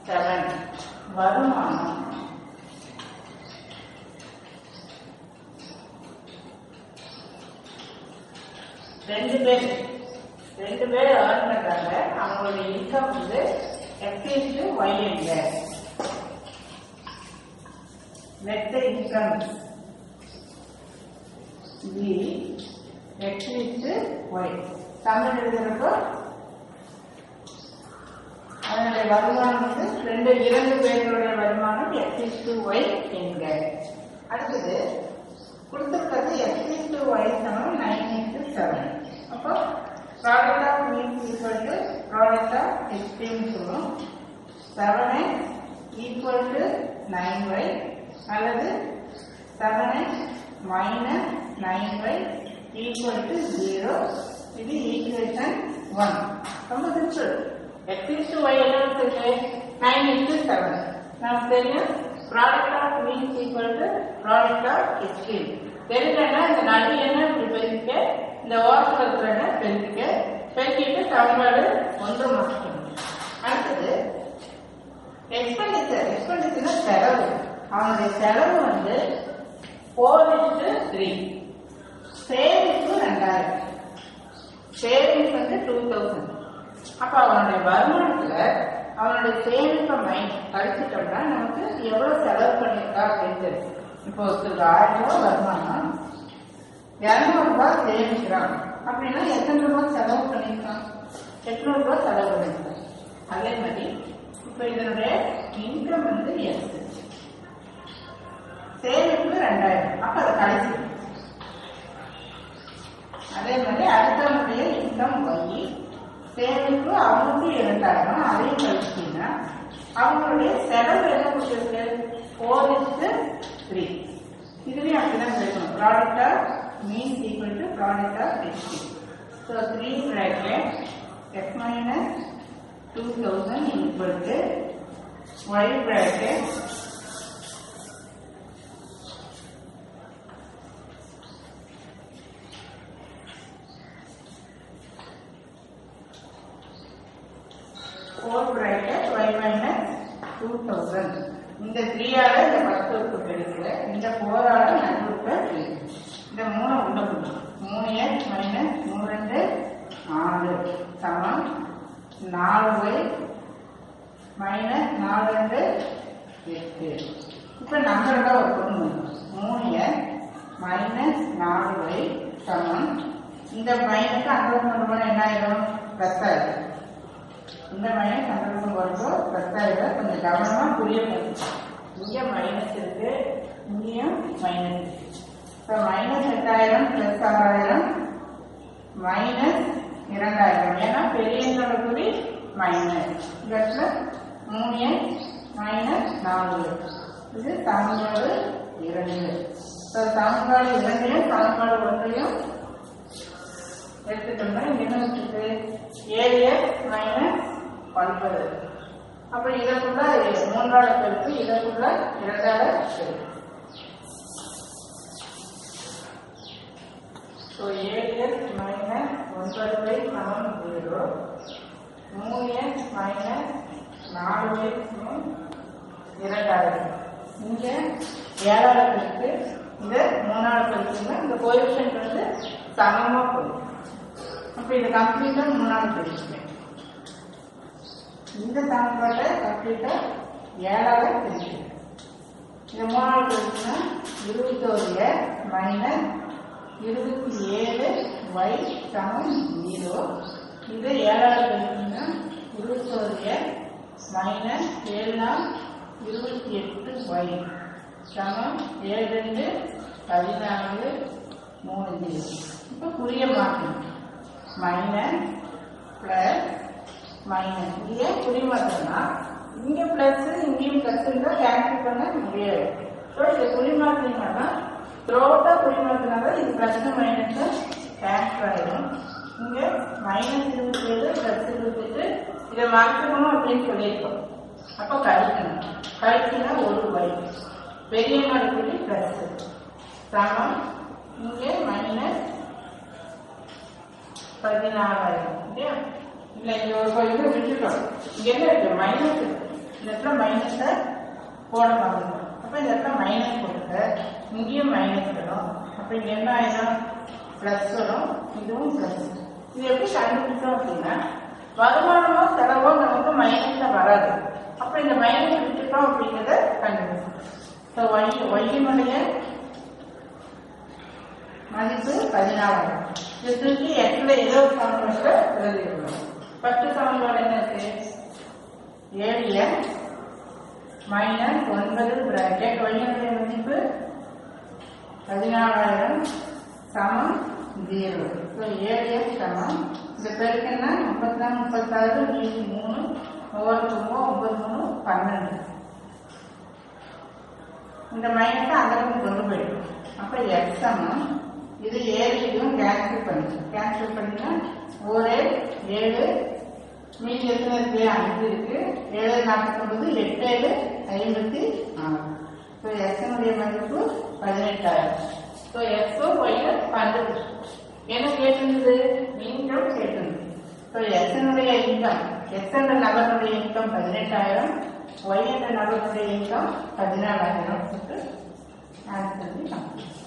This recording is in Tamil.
செவன் வருமானம் ரெண்டு பேர் ரெண்டு பேர் ஏர்ன் பண்றாங்க அவங்களுடைய இன்கம் வந்து எக்ஸிஸ்ட் ஒய் எங்க net income we x is to y Tamil எழுதுறப்போ அதனுடைய வருமானம் வந்து ரெண்டு இரண்டு பேர்களுடைய வருமானம் எக்ஸிஸ் டு ஒய் என்க அடுத்தது கொடுத்துருக்கிறது எக்ஸிஸ் டு ஒய் சமம் நைன் இன்ட்டு செவன் அப்போ product of means equal to product of extreme சொல்லும் seven x equal to nine y அல்லது seven x minus nine y equal to zero இது ஈக்குவேஷன் ஒன் ரொம்ப simple x is to y என்ன இருக்கு 9 into 7 நமக்கு தெரியும் product of means equal to product of extreme தெரிஞ்சனா இந்த நடு என்ன இப்படி பெருக்க இந்த ஓரத்தில் இருக்கிற என்ன பெருக்க பெருக்கிட்டு சமன்பாடு ஒன்று மாற்றணும் அடுத்தது எக்ஸ்பெண்டிச்சர் எக்ஸ்பெண்டிச்சர்னா செலவு அவனுடைய செலவு வந்து ஃபோர் இன்ட்டு த்ரீ சேவிங்ஸ் ரெண்டாயிரம் சேவிங்ஸ் வந்து டூ தௌசண்ட் அப்ப அவனுடைய வருமானத்துல அவனுடைய சேமிப்பை மைண்ட் படிச்சுட்டோம்னா நமக்கு எவ்வளவு செலவு பண்ணியிருக்கா அப்படின்னு தெரியும் இப்போ ஒருத்தருக்கு ஆயிரம் ரூபாய் வருமானம் இரநூறு ரூபாய் சேமிக்கிறான் அப்படின்னா எத்தனை ரூபாய் செலவு பண்ணியிருக்கான் எட்நூறு ரூபாய் செலவு பண்ணியிருக்கான் அதே மாதிரி இப்போ இதனுடைய இன்கம் வந்து எஸ் சேமிப்பு ரெண்டாயிரம் அப்ப அது கடைசி அதே மாதிரி அடுத்தவனுடைய இன்கம் ஒய் சேமிப்பு அவனுக்கு இரண்டாயிரம் அதையும் கழிச்சிங்கன்னா அவங்களுடைய செலவு என்ன கொடுத்துருக்கு ஃபோர் இஸ்டு த்ரீ இதுலேயும் அப்படிதான் பேசணும் product of means equal to product of extreme so three bracket x minus two thousand equal to y bracket four bracket y minus two thousand இந்த த்ரீயால இந்த பத்து உறுப்பு கிடைக்கல இந்த ஃபோரால நடுவுக்கு கிடைக்கும் இந்த மூணு உள்ள போடும் மூணு எக்ஸ் மைனஸ் மூணு ரெண்டு நாலு சமம் நாலு ஒய் மைனஸ் நாலு ரெண்டு எட்டு இப்போ நம்பர் தான் ஒரு பொண்ணு மூணு எக்ஸ் மைனஸ் நாலு ஒய் சமம் இந்த மைனஸ் அந்த நம்பர் என்ன ஆயிரும் ப்ளஸ் ஆயிரும் இந்த மைனஸ் ஹண்ட்ரட் வருதோ பத்தாயிரம் கொஞ்சம் கவனமா புரிய போகுது இங்க மைனஸ் இருக்கு இங்கேயும் மைனஸ் இருக்கு இப்போ மைனஸ் எட்டாயிரம் பிளஸ் ஆறாயிரம் மைனஸ் இரண்டாயிரம் ஏன்னா பெரியதோட குறி மைனஸ் இடத்துல மூணு எண் மைனஸ் நாலு இது சமன்பாடு இரண்டு ஸோ சமன்பாடு இரண்டையும் சமன்பாடு ஒன்றையும் எடுத்துட்டோம்னா இங்க என்ன வச்சுருக்கு ஏழு எக்ஸ் மைனஸ் ஒன்பது அப்ப இதற்குள்ள மூன்றாவது பெருக்கு இதற்குள்ள இரண்டாவது பெருக்கு ஸோ ஏழு எக்ஸ் மைனஸ் ஒன்பது பை சமம் ஜீரோ மூணு எக்ஸ் மைனஸ் நாலு எக்ஸ் இரண்டாயிரம் இங்க ஏழாவது பெருக்கு இந்த மூணாவது பெருக்குன்னா இந்த கோஎஃபிஷியன்ட் வந்து சமமா போகும் அப்ப இது கம்ப்ளீட்டா மூணாவது பிரிச்சுங்க இந்த சமன்பாட்டை கம்ப்ளீட்டா ஏழாவது பிரிச்சுங்க இந்த மூணாவது பிரிச்சுன்னா இருபத்தோரு மைனஸ் இருபத்தி ஏழு ஒய் சமம் ஜீரோ இது ஏழாவது பிரிச்சுன்னா இருபத்தோரு மைனஸ் ஏழுனா இருபத்தி எட்டு ஒய் சமம் ஏழு ரெண்டு பதினாலு மூணு ஜீரோ இப்போ புரிய மாட்டேன் மைனஸ் பிளஸ் மைனஸ் இங்கே குறிமாற்றம்னா இங்க பிளஸ் இங்கேயும் பிளஸ் இருந்தா கேன்சல் பண்ண முடியாது ஸோ இதை குறிமாற்றினா த்ரோட்டா குறிமாற்றினால இது பிளஸ் மைனஸ் கேன்சல் ஆயிடும் இங்க மைனஸ் இருபத்தி ஏழு பிளஸ் இருபத்தெட்டு இதை மாற்றணும் அப்படின்னு சொல்லியிருக்கோம் அப்போ கழிக்கணும் கழிச்சுனா ஒரு வரி பெரிய மறுபடி பிளஸ் சமம் இங்கே மைனஸ் பதினாலாயிரம் இல்லையா இல்லை இங்க ஒரு இது விட்டுட்டோம் இங்க என்ன இருக்கு மைனஸ் இருக்கு இந்த இடத்துல மைனஸை போட பார்க்கணும் அப்போ இந்த இடத்துல மைனஸ் போட்டுக்க இங்கேயும் மைனஸ் வரும் அப்போ இங்கே என்ன ஆயிடும் ப்ளஸ் வரும் இதுவும் ப்ளஸ் இது எப்படி கண்டுபிடிச்சோம் அப்படின்னா வருமானமோ செலவோ நமக்கு மைனஸ்ல வராது அப்போ இந்த மைனஸ் விட்டுட்டோம் அப்படிங்கிறத கண்டுபிடிச்சோம் ஸோ ஒய் ஒய்யினுடைய மதிப்பு பதினாலாயிரம் இது தூக்கி எட்டுல ஏதோ ஒரு சமன்பாட்டில் எழுதிடுவோம் ஃபர்ஸ்ட் சமன்பாடு என்ன இருக்கு ஏழு என் மைனஸ் ஒன்பது பிராக்கெட் ஒய்யினுடைய மதிப்பு பதினாலாயிரம் சமம் ஜீரோ ஸோ ஏழு எஸ் சமம் இந்த பெருக்குன்னா முப்பத்தி நாலு முப்பத்தாறு மீதி மூணு ஒவ்வொரு மூணு ஒன்பது மூணு பன்னெண்டு இந்த மைனஸை அந்த பக்கம் கொண்டு போயிடும் அப்போ எக்ஸ் சமம் இது ஏழு இதுவும் கேன்சல் பண்ணி கேன்சல் பண்ணினா ஒரு ஏழு மீதி எத்தனை இருக்கு அஞ்சு இருக்கு ஏழு நாற்பத்தொன்பது எட்டு ஏழு ஐம்பத்தி ஆறு ஸோ எக்ஸனுடைய மதிப்பு பதினெட்டாயிரம் ஸோ எக்ஸும் ஒய்யும் பன்னெண்டு என்ன கேட்டிருந்தது இன்கம் கேட்டிருந்தது ஸோ எக்ஸனுடைய இன்கம் எக்ஸ் என்ற நபருடைய இன்கம் பதினெட்டாயிரம் ஒய் என்ற நபருடைய இன்கம் பதினாலாயிரம் ஆன்சர்